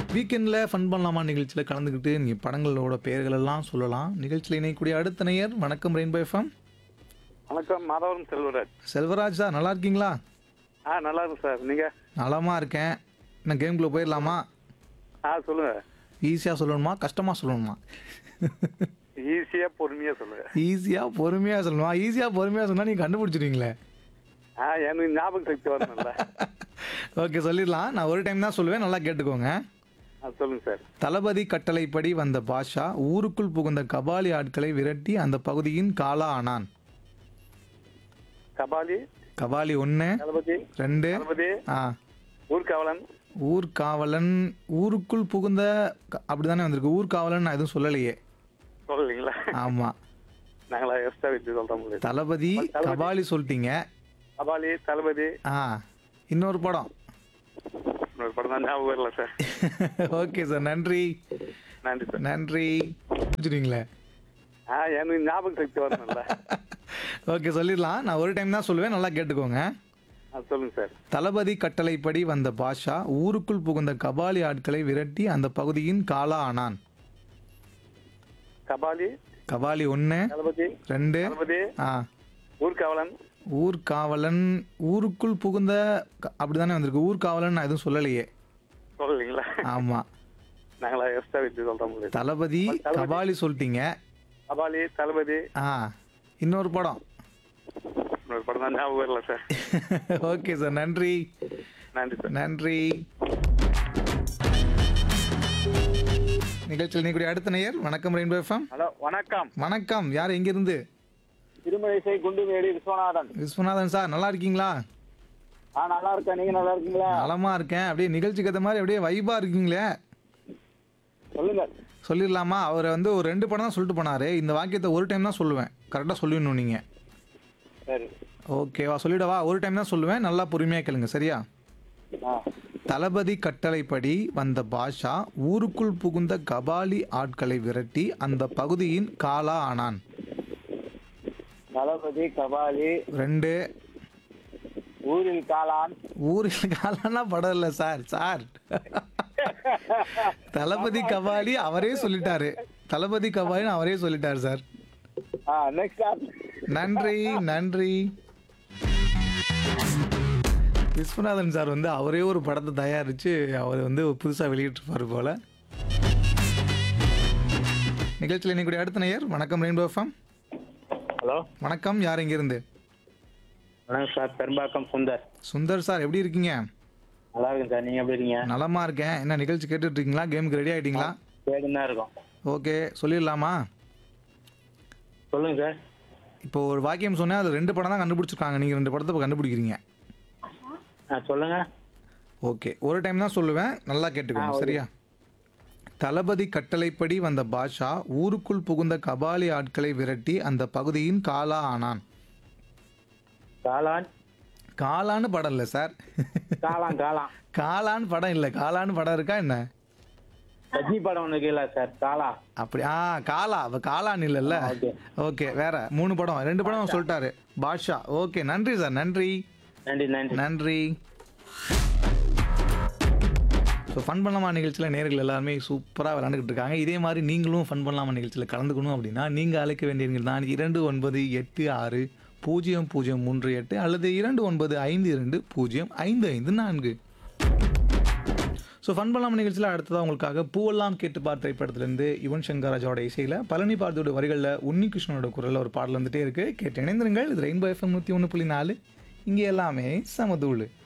வீக்கெண்டில் ஃபன் பண்ணலாமா நிகழ்ச்சியில் கலந்துக்கிட்டு நீங்கள் படங்களோட பெயர்கள் எல்லாம் சொல்லலாம் நிகழ்ச்சியில் இணையக்கூடிய அடுத்த நேயர் வணக்கம் ரெயின்போ எஃப்எம் வணக்கம் மாதவரம் செல்வராஜ் செல்வராஜ் சார் நல்லா இருக்கீங்களா ஆ நல்லா இருக்கும் சார் நீங்க நலமா இருக்கேன் என்ன கேம்குள்ளே போயிடலாமா ஆ சொல்லுங்க ஈஸியாக சொல்லணுமா கஷ்டமாக சொல்லணுமா ஈஸியா பொறுமையா சொல்லுங்க ஈஸியாக பொறுமையாக சொல்லணுமா ஈஸியாக பொறுமையாக சொன்னால் நீங்கள் கண்டுபிடிச்சிடுவீங்களே ஆ எனக்கு ஞாபக சக்தி வரணும்ல ஓகே சொல்லிடலாம் நான் ஒரு டைம் தான் சொல்லுவேன் நல்லா கேட்டுக்கோங்க ஆ சொல்லுங்க சார் தளபதி கட்டளைப்படி வந்த பாஷா ஊருக்குள் புகுந்த கபாலி ஆட்களை விரட்டி அந்த பகுதியின் காலா ஆனான் கபாலி கபாலி ஒன்று தளபதி ரெண்டு தளபதி ஆ ஊர்காவலன் ஊர்காவலன் ஊருக்குள் புகுந்த க- அப்படிதானே வந்திருக்கு ஊர்காவலன் நான் எதுவும் சொல்லலையே சொல்லலீங்களா ஆமாம் நாங்களா எக்ஸ்ட்ரா வச்சு சொல்றோம் உங்களுக்கு தளபதி கபாலி சொல்லிட்டீங்க கபாலி தளபதி ஆ இன்னொரு படம் இன்னொரு படம் தான் ஞாபகம் வரல சார் ஓகே சார் நன்றி நன்றி சார் நன்றி வச்சுருவீங்களே ஆ எனக்கு ஞாபக சக்தி வரணும்ல ஓகே சொல்லிடலாம் நான் ஒரு டைம் தான் சொல்லுவேன் நல்லா கேட்டுக்கோங்க ஆ சொல்லுங்க சார் தளபதி கட்டளைப்படி வந்த பாஷா ஊருக்குள் புகுந்த கபாலி ஆட்களை விரட்டி அந்த பகுதியின் காலா ஆனான் கபாலி கபாலி ஒன்று தளபதி ரெண்டு தளபதி ஆ ஊர்காவலன் ஊர்காவலன் ஊருக்குள் புகுந்த க- அப்படிதானே வந்திருக்கு ஊர்காவலன் நான் எதுவும் சொல்லலையே சொல்லலீங்களா ஆமாம் நாங்களா எக்ஸ்ட்ரா வச்சு சொல்றோம் உங்களுக்கு தளபதி கபாலி சொல்லிட்டீங்க கபாலி தளபதி ஆ இன்னொரு படம் இன்னொரு படம் தான் ஞாபகம் வரல சார் ஓகே சார் நன்றி நன்றி சார் நன்றி நிகழ்ச்சியில் நீக்கூடிய அடுத்த நேயர் வணக்கம் ரெயின்போ எஃப்எம் ஹலோ வணக்கம் வணக்கம் யார் எங்கிருந்து திருமழிசை குண்டுமேடி விஸ்வநாதன் விஸ்வநாதன் சார் நல்லா இருக்கீங்களா ஆ நல்லா இருக்கேன் நீங்க நல்லா இருக்கீங்களா நலமா இருக்கேன் அப்படியே நிகழ்ச்சிக்கு ஏற்ற மாதிரி அப்படியே வைபா இருக்கீங்களே சொல்லுங்க சொல்லிடலாமா அவர் வந்து ஒரு ரெண்டு படம் தான் சொல்லிட்டு போனாரு இந்த வாக்கியத்தை ஒரு டைம் தான் சொல்லுவேன் கரெக்டாக சொல்லிடணும் நீங்கள் சரி ஓகேவா சொல்லிடவா ஒரு டைம் தான் சொல்லுவேன் நல்லா பொறுமையாக கேளுங்க சரியா ஆ தளபதி கட்டளைப்படி வந்த பாஷா ஊருக்குள் புகுந்த கபாலி ஆட்களை விரட்டி அந்த பகுதியின் காலா ஆனான் தளபதி கபாலி ரெண்டு ஊரில் காளான் ஊரில் காலானா படம் இல்லை சார் சார் தளபதி கபாலி அவரே சொல்லிட்டாரு தளபதி கபாலின்னு அவரே சொல்லிட்டாரு சார் ஆ நெக்ஸ்ட் நன்றி நன்றி விஸ்வநாதன் சார் வந்து அவரே ஒரு படத்தை தயாரித்து அவர் வந்து புதுசாக வெளியிட்டிருப்பார் போல நிகழ்ச்சியில் இன்னைக்கு அடுத்த நேயர் வணக்கம் ரெயின்போ எஃப்எம் ஹலோ வணக்கம் யார் இங்கிருந்து வணக்கம் சார் பெரும்பாக்கம் சுந்தர் சுந்தர் சார் எப்படி இருக்கீங்க நல்லா இருக்கேன் சார் நீங்க எப்படி இருக்கீங்க நலமா இருக்கேன் என்ன நிகழ்ச்சி கேட்டுட்டு இருக்கீங்களா கேமுக்கு ரெடி ஆயிட்டீங்களா கேட்டுன்னு தான் இருக்கோம் ஓகே சொல்லிடலாமா சொல்லுங்க சார் இப்போ ஒரு வாக்கியம் சொன்னேன் அது ரெண்டு படம் தான் கண்டுபிடிச்சிருக்காங்க நீங்கள் ரெண்டு படத்தை இப்போ கண்டுபிடிக்கிறீங்க ஆ சொல்லுங்க ஓகே ஒரு டைம் தான் சொல்லுவேன் நல்லா கேட்டுக்கோங்க சரியா தளபதி கட்டளைப்படி வந்த பாஷா ஊருக்குள் புகுந்த கபாலி ஆட்களை விரட்டி அந்த பகுதியின் காலா ஆனான் காளான் காலான்னு படம் இல்லை சார் காளான் காளான் காலான்னு படம் இல்லை காலான்னு படம் இருக்கா என்ன ரஜினி படம் ஒன்று கீழே சார் காளா அப்படி ஆ காலா அப்போ காலான்னு இல்லைல்ல ஓகே ஓகே வேற மூணு படம் ரெண்டு படம் சொல்லிட்டாரு பாஷா ஓகே நன்றி சார் நன்றி நன்றி நன்றி நன்றி ஸோ ஃபன் பண்ணலாமா நிகழ்ச்சியில் நேர்கள் எல்லாருமே சூப்பராக விளாண்டுக்கிட்டு இருக்காங்க இதே மாதிரி நீங்களும் ஃபன் பண்ணலாமா நிகழ்ச்சியில் கலந்துக்கணும் அப்படின்னா நீங்கள் அழைக்க வேண்டியவங்க தான் இரண்டு ஒன்பது எட்டு ஆறு பூஜ்ஜியம் பூஜ்ஜியம் மூன்று எட்டு அல்லது இரண்டு ஒன்பது ஐந்து இரண்டு பூஜ்ஜியம் ஐந்து ஐந்து நான்கு ஸோ ஃபன் பண்ணலாம் நிகழ்ச்சியில் அடுத்ததாக உங்களுக்காக பூவெல்லாம் கேட்டு பார் திரைப்படத்திலேருந்து யுவன் சங்கர் ராஜாவோட இசையில் பழனி பார்த்தியோட வரிகளில் உன்னிகிருஷ்ணனோட குரலில் ஒரு பாடல் வந்துட்டே இருக்குது கேட்டு இணைந்திருங்கள் இது ரெயின்போ எஃப்எம் நூற்றி ஒன்று புள்ளி நாலு இங்கே எல்லாமே சமதூளு